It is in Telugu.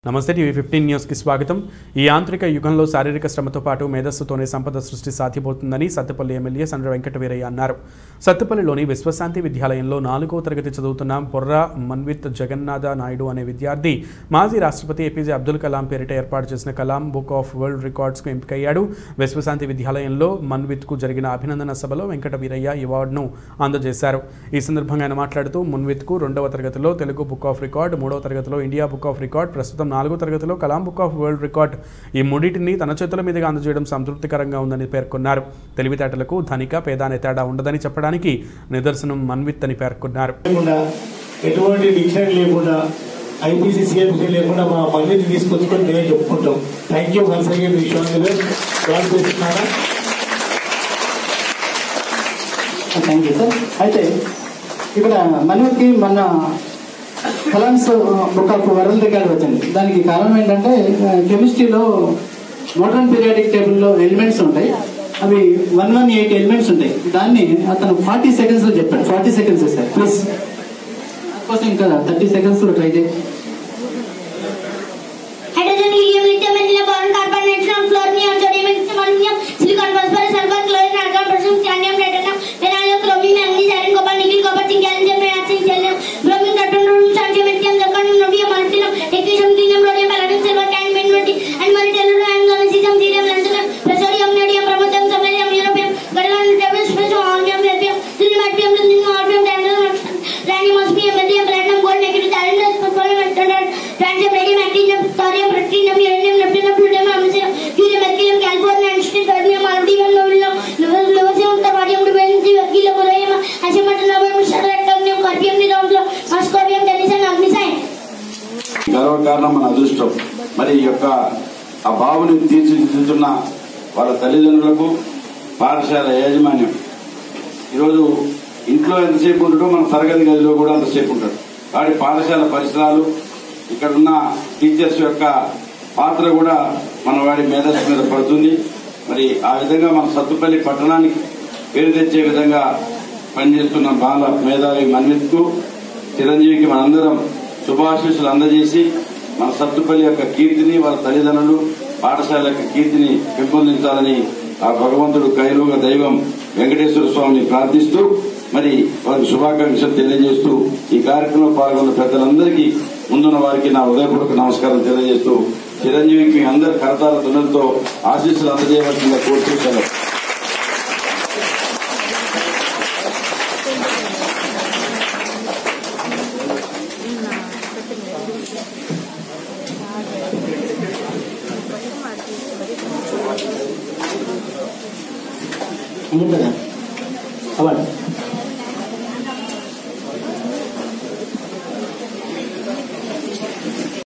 నమస్తే టీవీ ఫిఫ్టీన్ న్యూస్కి స్వాగతం ఈ యాంత్రిక యుగంలో శారీరక శ్రమతో పాటు మేధస్సుతోనే సంపద సృష్టి సాధ్యమవుతుందని సత్తుపల్లి ఎమ్మెల్యే సండ్ర వెంకటవీరయ్య అన్నారు సత్తుపల్లిలోని విశ్వశాంతి విద్యాలయంలో నాలుగో తరగతి చదువుతున్న బొర్రా మన్విత్ జగన్నాథ నాయుడు అనే విద్యార్థి మాజీ రాష్ట్రపతి ఏపీజే అబ్దుల్ కలాం పేరిట ఏర్పాటు చేసిన కలాం బుక్ ఆఫ్ వరల్డ్ రికార్డ్స్కు ఎంపికయ్యాడు విశ్వశాంతి విద్యాలయంలో మన్విత్కు జరిగిన అభినందన సభలో వెంకట వీరయ్య ఈ అవార్డును అందజేశారు ఈ సందర్భంగా ఆయన మాట్లాడుతూ మున్విత్కు రెండవ తరగతిలో తెలుగు బుక్ ఆఫ్ రికార్డ్ మూడవ తరగతిలో ఇండియా బుక్ ఆఫ్ రికార్డ్ ప్రస్తుతం నాలుగో తరగతిలో Kalam book of world record ఈ మూడింటిని తన చేతుల మీదుగా అందజేయడం సంతృప్తికరంగా ఉందని పేర్కొన్నారు తెలివితేటలకు ధనిక పేద అనే తేడా ఉండదని చెప్పడానికి నిదర్శనం మన్విత్ అని పేర్కొన్నారు లేకుండా ఎటువంటి డిక్షనరీ లేకుండా ఐపీసీ సిఎంసీ లేకుండా మా పనిని తీసుకొచ్చుకొని మేము చెప్పుకుంటాం థ్యాంక్ యూ వన్స్ అగైన్ విశ్వాసులు గాడ్ చేస్తున్నారా థ్యాంక్ యూ సార్ అయితే ఇక్కడ మనకి మన Kalam's book of world record వచ్చింది దానికి కారణం ఏంటంటే కెమిస్ట్రీలో మోడర్న్ పీరియాడిక్ టేబుల్లో ఎలిమెంట్స్ ఉంటాయి అవి వన్ వన్ ఎయిట్ ఎలిమెంట్స్ ఉంటాయి దాన్ని అతను ఫార్టీ సెకండ్స్ లో చెప్పాడు ఫార్టీ సెకండ్స్ సార్ ప్లీజ్ కోసం ఇంకా థర్టీ సెకండ్స్ లో ట్రై చేయి Hydrogen, helium, lithium, and boron, carbon, nitrogen, fluorine, neon, sodium, magnesium, aluminum, silicon, phosphorus, sulfur, chlorine, argon, potassium, scandium, titanium, vanadium, chromium, manganese, iron, copper, nickel, copper, zinc, calcium, magnesium, selenium, bromine, carbon, rhodium, strontium, lithium, zirconium, niobium, molybdenum, technetium, rhenium, rhodium, palladium, silver, cadmium, mercury, antimony, tellurium, antimony, cesium, cerium, lanthanum, praseodymium, nadium, pramodymium, samarium, europium, gadolinium, tellurium, spherium, holmium, lithium, silicium, cadmium, lithium, orbium, titanium, rhenium, osmium, lithium, platinum, gold, negative, talent, phosphorus, methanol, francium, radium, actinium, thorium, platinum, uranium, neptunium, plutonium, americium, urium, mercurium, californium, einstein, cadmium, molybdenum, nobelium, levosium, thermodium, rubidium, helium, uranium, azimuth, nobel, strontium, cadmium, neutron, moscovium, tellurium, magnesium. గర్వకారణం మన అదృష్టం మరి ఈ యొక్క ఆ బావుని తీర్చిదిద్దుతున్న వాళ్ళ తల్లిదండ్రులకు పాఠశాల యాజమాన్యం ఈరోజు ఇంట్లో ఎంతసేపు ఉంటాడో మన తరగతి గదిలో కూడా అంతసేపు ఉంటాడు వాడి పాఠశాల పరిసరాలు ఇక్కడ ఉన్న టీచర్స్ యొక్క పాత్ర కూడా మన వాడి మేధస్సు మీద పడుతుంది మరి ఆ విధంగా మన సత్తుపల్లి పట్టణానికి పేరు తెచ్చే విధంగా పనిచేస్తున్న బాల మేధావి మన్విత్కు చిరంజీవికి మనందరం శుభాశీస్సులు అందజేసి మన సత్తుపల్లి యొక్క కీర్తిని వాళ్ళ తల్లిదండ్రులు పాఠశాల యొక్క కీర్తిని పెంపొందించాలని ఆ భగవంతుడు కైలోక దైవం వెంకటేశ్వర స్వామిని ప్రార్థిస్తూ మరి వారికి శుభాకాంక్షలు తెలియజేస్తూ ఈ కార్యక్రమంలో పాల్గొన్న పెద్దలందరికీ ముందున్న వారికి నా హృదయపూర్వక నమస్కారం తెలియజేస్తూ చిరంజీవికి మీ అందరి కరతాల దునులతో ఆశీస్సులు అందజేయవలసిందిగా కోరుతూ సెలవు ఉంది కదా అవ్వండి